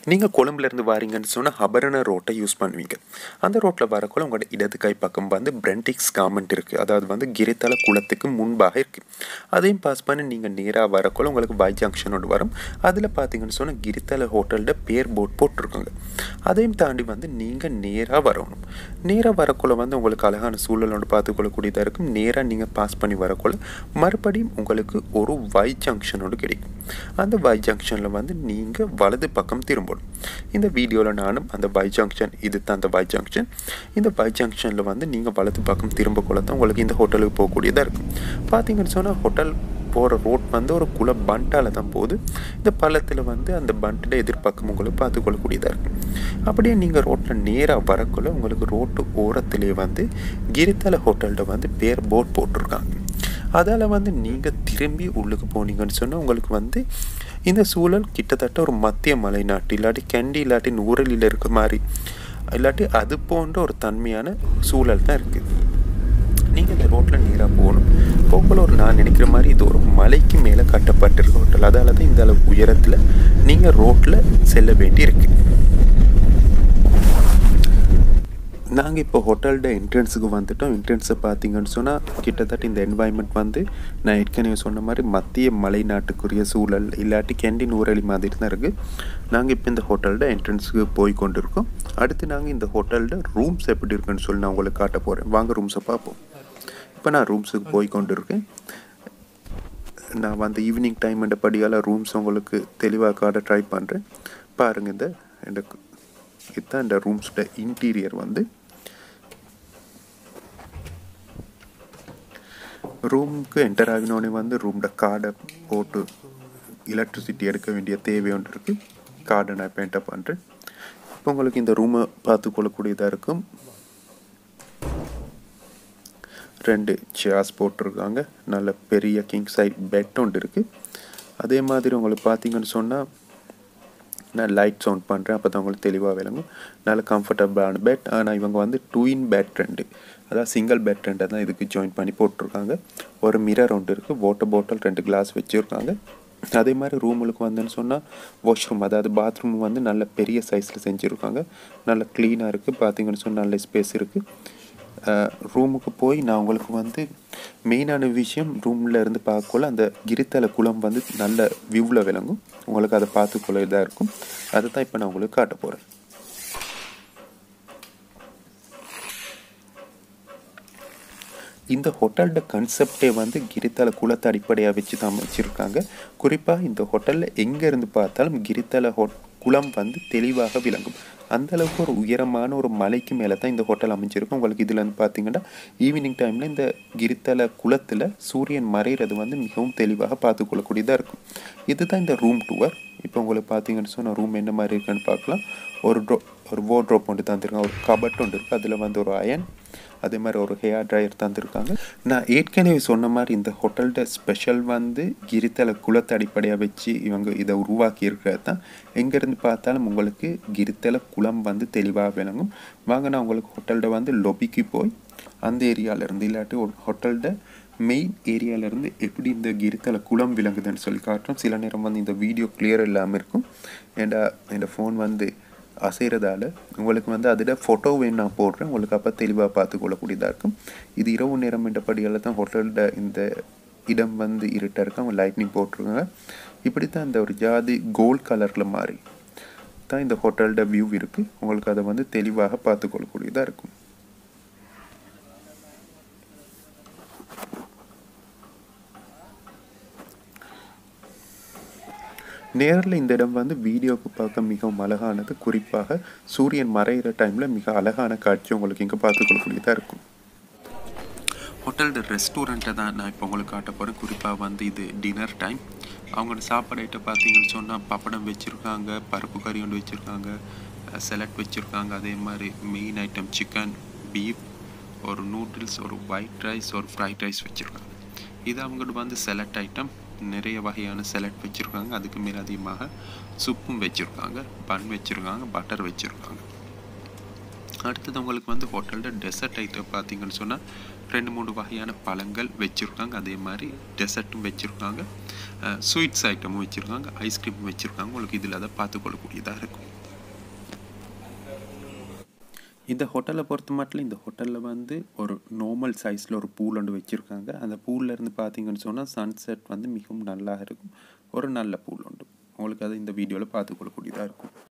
நீங்கள் கொழும்புலேருந்து வாரீங்கன்னு சொன்னால் ஹபரண ரோட்டை யூஸ் பண்ணுவீங்க அந்த ரோட்டில் வரக்குள்ள உங்களோட இடது கை பக்கம் வந்து பிரெண்டிக்ஸ் கார்மெண்ட் இருக்குது அதாவது வந்து கிரித்தல குளத்துக்கு முன்பாக இருக்குது அதையும் பாஸ் பண்ணி நீங்கள் நேராக வரக்குள்ள உங்களுக்கு வை ஜங்ஷன் ஒன்று வரும் அதில் பார்த்தீங்கன்னு சொன்னால் கிரித்தல ஹோட்டலோட பேர் போர்ட் போட்டிருக்காங்க அதையும் தாண்டி வந்து நீங்கள் நேராக வரணும் நேராக வரக்குள்ள வந்து உங்களுக்கு அழகான சூழல் ஒன்று பார்த்துக்கொள்ளக்கூடியதாக இருக்கும் நேராக நீங்கள் பாஸ் பண்ணி வரக்குள்ள மறுபடியும் உங்களுக்கு ஒரு வை ஜங்ஷனோடு கிடைக்கும் அந்த வை ஜங்ஷனில் வந்து நீங்கள் வலது பக்கம் திரும்பணும் இந்த வீடியோவில் நானும் அந்த வை ஜங்ஷன் இது தான் அந்த வை ஜங்ஷன் இந்த வை ஜங்ஷனில் வந்து நீங்கள் வலது பக்கம் திரும்பக்குள்ள தான் உங்களுக்கு இந்த ஹோட்டலுக்கு போகக்கூடியதாக இருக்கும் பார்த்தீங்கன்னு சொன்னால் ஹோட்டல் போகிற ரோட் வந்து ஒரு குல பண்டால் தான் போகுது இந்த பள்ளத்தில் வந்து அந்த பண்டோட எதிர்ப்பக்கம் உங்களுக்கு பார்த்துக்கொள்ளக்கூடியதாக இருக்கும் அப்படியே நீங்கள் ரோட்டில் நேராக வரக்குள்ள உங்களுக்கு ரோட்டு ஓரத்துலேயே வந்து கிரித்தல ஹோட்டல்கிட்ட வந்து பேர் போர்ட் போட்டிருக்காங்க அதால் வந்து நீங்கள் திரும்பி உள்ளுக்கு போனீங்கன்னு சொன்னால் உங்களுக்கு வந்து இந்த சூழல் கிட்டத்தட்ட ஒரு மத்திய மலை நாட்டு இல்லாட்டி கண்டி இல்லாட்டி நூறலில் இருக்க மாதிரி இல்லாட்டி அது போன்ற ஒரு தன்மையான சூழல் தான் இருக்குது நீங்கள் இந்த ரோட்டில் நேராக போகணும் போகல ஒரு நான் நினைக்கிற மாதிரி இது ஒரு மலைக்கு மேலே கட்டப்பட்டிருக்க ஹோட்டல் அதால் தான் இந்த அளவு உயரத்தில் நீங்கள் ரோட்டில் செல்ல வேண்டி இருக்குது நாங்கள் இப்போ ஹோட்டலோட என்ட்ரன்ஸுக்கு வந்துட்டோம் என்ட்ரன்ஸை பார்த்தீங்கன்னு சொன்னால் கிட்டத்தட்ட இந்த என்வாயன்மெண்ட் வந்து நான் ஏற்கனவே சொன்ன மாதிரி மத்திய மலை நாட்டுக்குரிய சூழல் இல்லாட்டி கேண்டின் ஊரலி மாதிரி தான் இருக்குது நாங்கள் இப்போ இந்த ஹோட்டலோட என்ட்ரன்ஸுக்கு போய் கொண்டு இருக்கோம் அடுத்து நாங்கள் இந்த ஹோட்டலோட ரூம்ஸ் எப்படி இருக்குன்னு சொல்லி நான் உங்களுக்கு காட்ட போகிறேன் வாங்க ரூம்ஸை பார்ப்போம் இப்போ நான் ரூம்ஸுக்கு போய் கொண்டு இருக்கேன் நான் வந்து ஈவினிங் டைம் என்ற படியால் ரூம்ஸ் உங்களுக்கு தெளிவாக காட்ட ட்ரை பண்ணுறேன் பாருங்கள் இந்த எனக்கு இதுதான் இந்த ரூம்ஸோட இன்டீரியர் வந்து ரூமுக்கு என்டர் ஆகினோடனே வந்து ரூமோட கார்டை போட்டு எலக்ட்ரிசிட்டி எடுக்க வேண்டிய தேவை ஒன்று இருக்குது கார்டை நான் இப்போ என்டர் பண்ணுறேன் இப்போ உங்களுக்கு இந்த ரூமை பார்த்து கொள்ளக்கூடியதாக இருக்கும் ரெண்டு சேர்ஸ் போட்டிருக்காங்க நல்ல பெரிய கிங் சைட் பெட் ஒன்று இருக்குது அதே மாதிரி உங்களுக்கு பார்த்தீங்கன்னு சொன்னால் நான் லைட் சவுண்ட் பண்ணுறேன் அப்போ தான் உங்களுக்கு தெளிவாக விளங்கும் நல்ல கம்ஃபர்டபுளான பெட் ஆனால் இவங்க வந்து டூ இன் பெட் ரெண்டு அதாவது சிங்கிள் பெட் ரெண்டை தான் இதுக்கு ஜாயின் பண்ணி போட்டிருக்காங்க ஒரு மிரர் ஒன்று இருக்குது வாட்டர் பாட்டில் ரெண்டு கிளாஸ் வச்சுருக்காங்க அதே மாதிரி ரூமுக்கு வந்துன்னு சொன்னால் வாஷ்ரூம் அதாவது பாத்ரூம் வந்து நல்ல பெரிய சைஸில் செஞ்சுருக்காங்க நல்ல க்ளீனாக இருக்குது பார்த்தீங்கன்னு சொன்னால் நல்ல ஸ்பேஸ் இருக்குது ரூமுக்கு போய் நான் உங்களுக்கு வந்து மெயினான விஷயம் ரூமில் இருந்து பார்க்கக்குள்ள அந்த கிரித்தல குளம் வந்து நல்ல வியூவில் விளங்கும் உங்களுக்கு அதை பார்த்துக்கொள்ள இதாக இருக்கும் அதை தான் இப்போ நான் உங்களுக்கு காட்ட போகிறேன் இந்த ஹோட்டலோட கன்செப்டே வந்து கிரித்தல குளத்தை அடிப்படையாக வச்சு தான் வச்சுருக்காங்க குறிப்பாக இந்த ஹோட்டலில் எங்கேருந்து பார்த்தாலும் கிரித்தல ஹோ குளம் வந்து தெளிவாக விளங்கும் அந்த அளவுக்கு ஒரு உயரமான ஒரு மலைக்கு மேலே தான் இந்த ஹோட்டல் அமைஞ்சிருக்கும் உங்களுக்கு இதில் வந்து பார்த்தீங்கன்னா ஈவினிங் டைமில் இந்த கிரித்தல குளத்தில் சூரியன் மறைகிறது வந்து மிகவும் தெளிவாக பார்த்துக்கொள்ளக்கூடியதாக இருக்கும் இதுதான் இந்த ரூம் டூவர் இப்போ உங்களுக்கு பார்த்தீங்கன்னு சொன்னால் ரூம் என்ன மாதிரி இருக்குன்னு பார்க்கலாம் ஒரு ட்ரோ ஒரு வார்ட்ரோப் ஒன்று தந்துருக்காங்க ஒரு கபட் ஒன்று இருக்குது அதில் வந்து ஒரு அயன் அதே மாதிரி ஒரு ஹேர் ட்ரையர் தந்திருக்காங்க நான் ஏற்கனவே சொன்ன மாதிரி இந்த ஹோட்டல்ட ஸ்பெஷல் வந்து கிரித்தல குளத்தை அடிப்படையாக வச்சு இவங்க இதை உருவாக்கி இருக்கிறது தான் எங்கேருந்து பார்த்தாலும் உங்களுக்கு கிரித்தல குளம் வந்து தெளிவாக விளங்கும் வாங்க நான் உங்களுக்கு ஹோட்டல்ட வந்து லொபிக்கு போய் அந்த ஏரியாவிலேருந்து இல்லாட்டி ஒரு ஹோட்டல்ட மெயின் ஏரியாவிலேருந்து எப்படி இந்த கிரித்தல குளம் விளங்குதுன்னு சொல்லி காட்டுறோம் சில நேரம் வந்து இந்த வீடியோ கிளியர் இல்லாமல் இருக்கும் ஏண்டா இந்த ஃபோன் வந்து அசைகிறதால உங்களுக்கு வந்து அதில் ஃபோட்டோ வேணும் நான் போடுறேன் உங்களுக்கு அப்போ தெளிவாக பார்த்து கொள்ளக்கூடியதாக இருக்கும் இது இரவு நேரம் என்றபடியால் தான் ஹோட்டலில் இந்த இடம் வந்து இருட்டாக இருக்கும் அவங்க லைட்னிங் போட்டிருக்காங்க இப்படி தான் இந்த ஒரு ஜாதி கோல்ட் கலரில் மாறி தான் இந்த ஹோட்டலோட வியூ இருக்குது உங்களுக்கு அதை வந்து தெளிவாக பார்த்து கொள்ளக்கூடியதாக இருக்கும் நேரில் இந்த இடம் வந்து வீடியோவுக்கு பார்க்க மிகவும் அழகானது குறிப்பாக சூரியன் மறைகிற டைமில் மிக அழகான காட்சி உங்களுக்கு இங்கே பார்த்துக்கொள்ளக்கூடியதாக இருக்கும் ஹோட்டலோட ரெஸ்டாரண்ட்டை தான் நான் இப்போ உங்களுக்கு காட்ட போகிறேன் குறிப்பாக வந்து இது டின்னர் டைம் அவங்களோட சாப்பாடு ஐட்டம் பார்த்தீங்கன்னு சொன்னால் பப்படம் வச்சுருக்காங்க பருப்பு கறி ஒன்று வச்சுருக்காங்க செலட் வச்சுருக்காங்க அதே மாதிரி மெயின் ஐட்டம் சிக்கன் பீஃப் ஒரு நூடுல்ஸ் ஒரு ஒயிட் ரைஸ் ஒரு ஃப்ரைட் ரைஸ் வச்சுருக்காங்க இது அவங்கள்ட்ட வந்து செலட் ஐட்டம் நிறைய வகையான செலட் வச்சுருக்காங்க அதுக்கு மேலே அதிகமாக சுப்பும் வச்சுருக்காங்க பன் வச்சுருக்காங்க பட்டர் வச்சுருக்காங்க அடுத்தது உங்களுக்கு வந்து ஹோட்டலில் டெசர்ட் ஐட்டம் பார்த்தீங்கன்னு சொன்னால் ரெண்டு மூணு வகையான பழங்கள் வச்சுருக்காங்க அதே மாதிரி டெசர்ட்டும் வச்சுருக்காங்க ஸ்வீட்ஸ் ஐட்டமும் வச்சுருக்காங்க ஐஸ்கிரீமும் வச்சுருக்காங்க உங்களுக்கு இதில் அதை பார்த்துக்கொள்ளக்கூடியதாக இருக்கும் இந்த ஹோட்டலை பொறுத்த மட்டும் இந்த ஹோட்டலில் வந்து ஒரு நார்மல் சைஸில் ஒரு பூல் ஒன்று வச்சுருக்காங்க அந்த பூல்ல இருந்து பார்த்தீங்கன்னு சொன்னால் சன்செட் வந்து மிகவும் நல்லா இருக்கும் ஒரு நல்ல பூல் உண்டு உங்களுக்கு அது இந்த வீடியோவில் பார்த்துக்கொள்ளக்கூடியதாக இருக்கும்